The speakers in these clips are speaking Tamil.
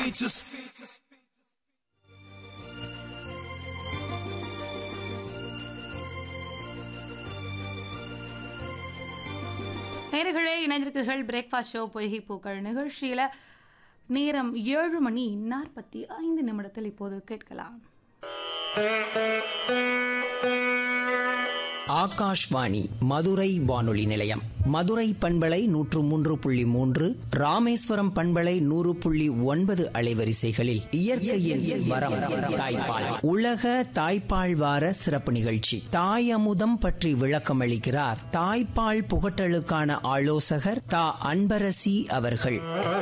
speeches. நேர்களே இணைந்திருக்கிறீர்கள் பிரேக்ஃபாஸ்ட் ஷோ பொய்கை பூக்கள் நிகழ்ச்சியில் நேரம் ஏழு மணி நாற்பத்தி ஐந்து நிமிடத்தில் இப்போது கேட்கலாம் ஆகாஷ்வாணி மதுரை வானொலி நிலையம் மதுரை பண்பலை நூற்று மூன்று புள்ளி மூன்று ராமேஸ்வரம் பண்பலை நூறு புள்ளி ஒன்பது அலைவரிசைகளில் இயற்கையின் வரம் தாய்ப்பால் உலக தாய்ப்பால் வார சிறப்பு நிகழ்ச்சி தாய் அமுதம் பற்றி விளக்கம் அளிக்கிறார் தாய்ப்பால் புகட்டலுக்கான ஆலோசகர் தா அன்பரசி அவர்கள்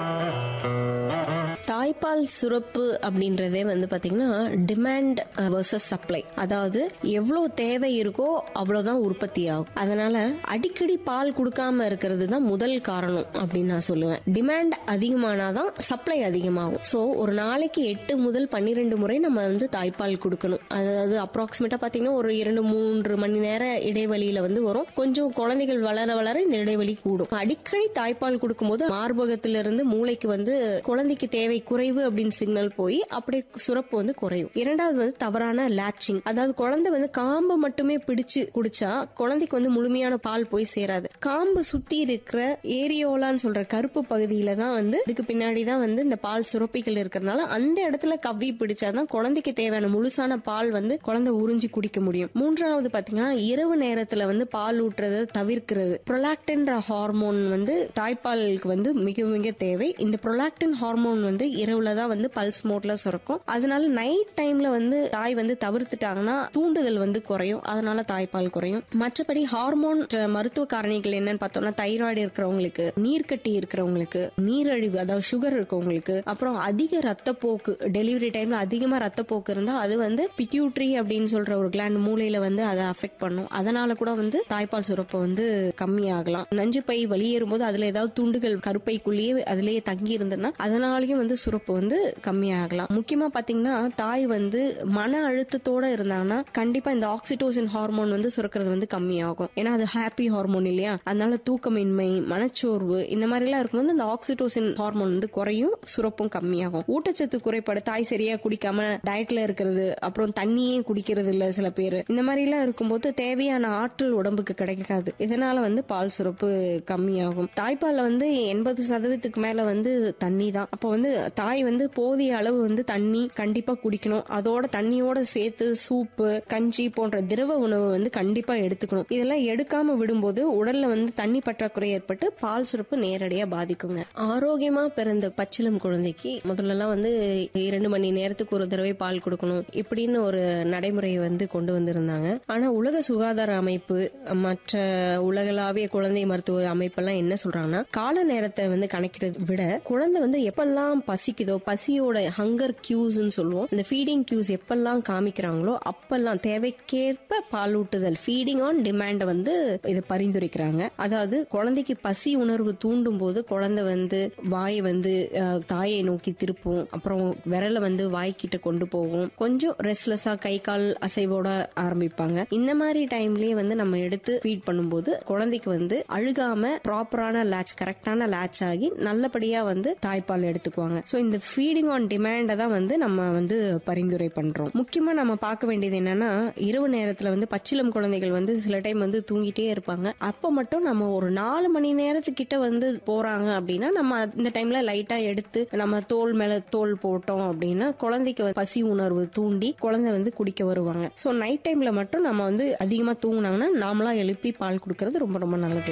தாய்ப்பால் சுரப்பு அப்படின்றதே வந்து பாத்தீங்கன்னா டிமாண்ட் வர்சஸ் சப்ளை அதாவது எவ்வளவு தேவை இருக்கோ அவ்வளவுதான் உற்பத்தி ஆகும் அதனால அடிக்கடி பால் கொடுக்காம இருக்கிறது தான் முதல் காரணம் அப்படின்னு நான் சொல்லுவேன் டிமாண்ட் அதிகமானாதான் சப்ளை அதிகமாகும் சோ ஒரு நாளைக்கு எட்டு முதல் பன்னிரெண்டு முறை நம்ம வந்து தாய்ப்பால் கொடுக்கணும் அதாவது அப்ராக்சிமேட்டா பாத்தீங்கன்னா ஒரு இரண்டு மூன்று மணி நேர இடைவெளியில வந்து வரும் கொஞ்சம் குழந்தைகள் வளர வளர இந்த இடைவெளி கூடும் அடிக்கடி தாய்ப்பால் கொடுக்கும்போது மார்பகத்திலிருந்து மூளைக்கு வந்து குழந்தைக்கு தேவை குறைவு அப்படின்னு சிக்னல் போய் அப்படியே சுரப்பு வந்து குறையும் இரண்டாவது வந்து தவறான லேச்சிங் அதாவது குழந்தை வந்து காம்பை மட்டுமே பிடிச்சு குடிச்சா குழந்தைக்கு வந்து முழுமையான பால் போய் சேராது காம்பு சுத்தி இருக்கிற ஏரியோலான்னு சொல்ற கருப்பு பகுதியில தான் வந்து இதுக்கு பின்னாடி தான் வந்து இந்த பால் சுரப்பிகள் இருக்கிறதுனால அந்த இடத்துல கவ்வி பிடிச்சாதான் குழந்தைக்கு தேவையான முழுசான பால் வந்து குழந்தை உறிஞ்சி குடிக்க முடியும் மூன்றாவது பாத்தீங்கன்னா இரவு நேரத்துல வந்து பால் ஊட்டுறதை தவிர்க்கிறது ப்ரொலாக்டின்ற ஹார்மோன் வந்து தாய்ப்பாலுக்கு வந்து மிக மிக தேவை இந்த ப்ரொலாக்டின் ஹார்மோன் வந்து இரவுல தான் வந்து பல்ஸ் மோட்ல சுரக்கும் அதனால நைட் டைம்ல வந்து தாய் வந்து தவிர்த்துட்டாங்கன்னா தூண்டுதல் வந்து குறையும் அதனால தாய்ப்பால் குறையும் மற்றபடி ஹார்மோன் மருத்துவ காரணிகள் என்னன்னு பார்த்தோம்னா தைராய்டு இருக்கிறவங்களுக்கு நீர்க்கட்டி இருக்கிறவங்களுக்கு நீரழிவு அதாவது சுகர் இருக்கவங்களுக்கு அப்புறம் அதிக ரத்தப்போக்கு டெலிவரி டைம்ல அதிகமா ரத்தப்போக்கு இருந்தா அது வந்து பிட்யூட்ரி அப்படின்னு சொல்ற ஒரு கிளாண்ட் மூளையில வந்து அதை அஃபெக்ட் பண்ணும் அதனால கூட வந்து தாய்ப்பால் சுரப்பு வந்து கம்மியாகலாம் நஞ்சு பை வெளியேறும் போது அதுல ஏதாவது துண்டுகள் கருப்பைக்குள்ளேயே அதுலயே தங்கி இருந்ததுன்னா அதனாலயும் வந்து சுரப்பு வந்து கம்மியாகலாம் முக்கியமா பாத்தீங்கன்னா தாய் வந்து மன அழுத்தத்தோட இருந்தாங்கன்னா கண்டிப்பா இந்த ஆக்சிடோசின் ஹார்மோன் வந்து சுரக்கிறது வந்து கம்மியாகும் ஏன்னா அது ஹாப்பி ஹார்மோன் இல்லையா அதனால தூக்கமின்மை மனச்சோர்வு இந்த மாதிரி எல்லாம் இருக்கும்போது இந்த ஆக்சிடோசின் ஹார்மோன் வந்து குறையும் சுரப்பும் கம்மியாகும் ஊட்டச்சத்து குறைபாடு தாய் சரியா குடிக்காம டயட்ல இருக்கிறது அப்புறம் தண்ணியே குடிக்கிறது இல்ல சில பேர் இந்த மாதிரி எல்லாம் இருக்கும்போது தேவையான ஆற்றல் உடம்புக்கு கிடைக்காது இதனால வந்து பால் சுரப்பு கம்மியாகும் தாய்ப்பால்ல வந்து எண்பது சதவீதத்துக்கு மேல வந்து தண்ணி தான் அப்போ வந்து தாய் வந்து போதிய அளவு வந்து தண்ணி கண்டிப்பா குடிக்கணும் அதோட தண்ணியோட சேர்த்து சூப்பு கஞ்சி போன்ற திரவ உணவு வந்து கண்டிப்பா எடுத்துக்கணும் இதெல்லாம் எடுக்காம விடும்போது உடல்ல வந்து தண்ணி பற்றாக்குறை ஏற்பட்டு பால் சுரப்பு நேரடியா பாதிக்குங்க ஆரோக்கியமா பிறந்த பச்சிலம் குழந்தைக்கு முதல்ல எல்லாம் வந்து இரண்டு மணி நேரத்துக்கு ஒரு தடவை பால் கொடுக்கணும் இப்படின்னு ஒரு நடைமுறையை வந்து கொண்டு வந்திருந்தாங்க ஆனா உலக சுகாதார அமைப்பு மற்ற உலகளாவிய குழந்தை மருத்துவ அமைப்பெல்லாம் என்ன சொல்றாங்கன்னா கால நேரத்தை வந்து கணக்கிட விட குழந்தை வந்து எப்பெல்லாம் பசிக்குதோ பசியோட ஹங்கர் கியூஸ் சொல்லுவோம் இந்த ஃபீடிங் கியூஸ் எப்பெல்லாம் காமிக்கிறாங்களோ அப்பெல்லாம் தேவைக்கேற்ப பாலூட்டுதல் ஃபீடிங் ஆன் டிமாண்ட் வந்து இது பரிந்துரைக்கிறாங்க அதாவது குழந்தைக்கு பசி உணர்வு தூண்டும் போது குழந்தை வந்து வாயை வந்து அஹ், தாயை நோக்கி திருப்பும் அப்புறம் விரலை வந்து வாய்க்கிட்ட கொண்டு போகும் கொஞ்சம் ரெஸ்ட்லெஸ்ஸா கை கால் அசைவோட ஆரம்பிப்பாங்க இந்த மாதிரி டைம்லயே வந்து நம்ம எடுத்து ஃபீட் பண்ணும்போது குழந்தைக்கு வந்து அழுகாம ப்ராப்பரான லேட்ச் கரெக்டான லேட்ச் ஆகி நல்லபடியா வந்து தாய்ப்பால் எடுத்துக்குவாங்க சோ இந்த ஃபீடிங் ஆன் டிமாண்ட தான் வந்து நம்ம வந்து பரிந்துரை பண்றோம் முக்கியமா நம்ம பார்க்க வேண்டியது என்னன்னா இரவு நேரத்துல வந்து பச்சிலம் குழந்தைகள் வந்து சில டைம் வந்து தூங்கிட்டே இருப்பாங்க அப்ப மட்டும் நம்ம ஒரு நாலு மணி நேரத்துக்கிட்ட வந்து போறாங்க அப்படின்னா நம்ம இந்த டைம்ல லைட்டா எடுத்து நம்ம தோல் மேல தோல் போட்டோம் அப்படின்னா குழந்தைக்கு வந்து பசி உணர்வு தூண்டி குழந்தை வந்து குடிக்க வருவாங்க சோ நைட் டைம்ல மட்டும் நம்ம வந்து அதிகமா தூங்குனாங்கன்னா நாமளா எழுப்பி பால் கொடுக்கறது ரொம்ப ரொம்ப நல்லது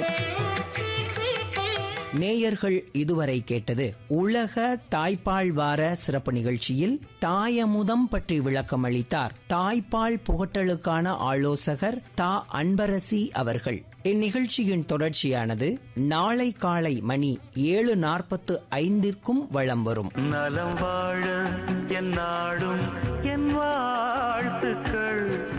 நேயர்கள் இதுவரை கேட்டது உலக தாய்ப்பால் வார சிறப்பு நிகழ்ச்சியில் தாயமுதம் பற்றி விளக்கம் அளித்தார் தாய்ப்பால் புகட்டலுக்கான ஆலோசகர் தா அன்பரசி அவர்கள் இந்நிகழ்ச்சியின் தொடர்ச்சியானது நாளை காலை மணி ஏழு நாற்பத்து ஐந்திற்கும் வலம் வரும் நலம் வாழ என் நாடும் என் வாழ்த்துக்கள்